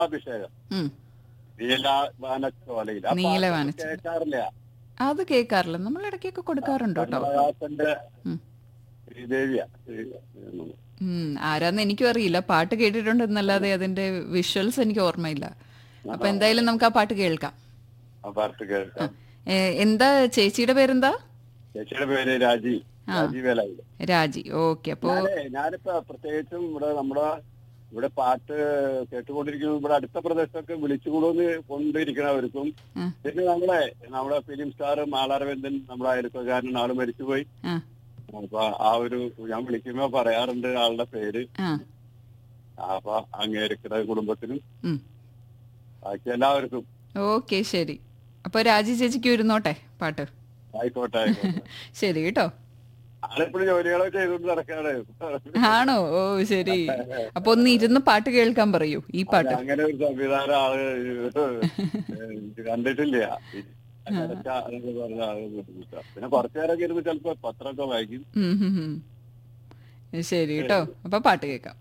അഭിഷേകം ഉം. നീലവാനച്ചോലയിൽ ആ പാട്ട് നീലവാനച്ചോല. കേൾക്കാറില്ല അത് കേൾക്കാറില്ല നമ്മൾ ഇടയ്ക്കൊക്കെ കൊടുക്കാറുണ്ട് കേട്ടോ കമലഹാസന്റെ ഉം. ശ്രീദേവിയാ ശ്രീ- ഉം, ആരാന്ന് എനിക്കും അറിയില്ല പാട്ട് കേട്ടിട്ടുണ്ട് എന്നല്ലാതെ അതിന്റെ വിഷ്വൽസ് എനിക്ക് ഓർമ്മയില്ല അപ്പൊ എന്തായാലും നമുക്ക് ആ പാട്ട് കേൾക്കാം ആ പാട്ട് കേൾക്കാം ഏ, എന്താ ചേച്ചിയുടെ പേരെന്താ ചേച്ചിയുടെ പേര് രാജി രാജി വേലായുധ രാജി ഓക്കെ അപ്പോ ഞാനേ ഞാനിപ്പോ പ്രത്യേകിച്ചും ഇവിടെ നമ്മുടെ ഇവിടെ പാട്ട് കേട്ടുകൊണ്ടിരിക്കുന്ന ഇവിടെ അടുത്ത പ്രദേശത്തൊക്കെ വിളിച്ചുകൊണ്ടുവന്ന് കൊണ്ടിരിക്കണവർക്കും ആ. പിന്നെ നമ്മളെ നമ്മുടെ ഫിലിം സ്റ്റാർ മാളാരവിന്ദൻ നമ്മുടെ അയൽക്കാരൻ ആള് മരിച്ചുപോയി ആ അപ്പൊ ആ ഒരു ഞാൻ വിളിക്കുമ്പോ പറയാറുണ്ട് ആളുടെ പേര് ആ അപ്പൊ അങ്ങേരിക്കയുടെ കുടുംബത്തിനും ഉം. ബാക്കി എല്ലാവർക്കും ഓക്കെ ശരി അപ്പൊ രാജി ചേച്ചിക്ക് ഇരുന്നോട്ടെ പാട്ട് ആയിക്കോട്ടെ ആയിക്കോട്ടെ ശരി കേട്ടോ ആളിപ്പോഴും ജോലികളൊക്കെ ചെയ്തുകൊണ്ട് നടക്കാണ് ആണോ ഓ ശരി അപ്പൊ ഒന്ന് ഇരുന്ന് പാട്ട് കേൾക്കാൻ പറയൂ ഈ പാട്ട് അങ്ങനെ ഒരു സംവിധാനം ആള് കണ്ടിട്ടില്ല അതൊക്കെ അതൊക്കെ പറഞ്ഞ ആള് ബുദ്ധിമുട്ടാ. പിന്നെ കുറച്ചു നേരമൊക്കെ ഇരുന്ന് ചിലപ്പോ പത്രമൊക്കെ വായിക്കും ഉം, ഉം, ഉം. ശരി കേട്ടോ അപ്പൊ പാട്ട് കേൾക്കാം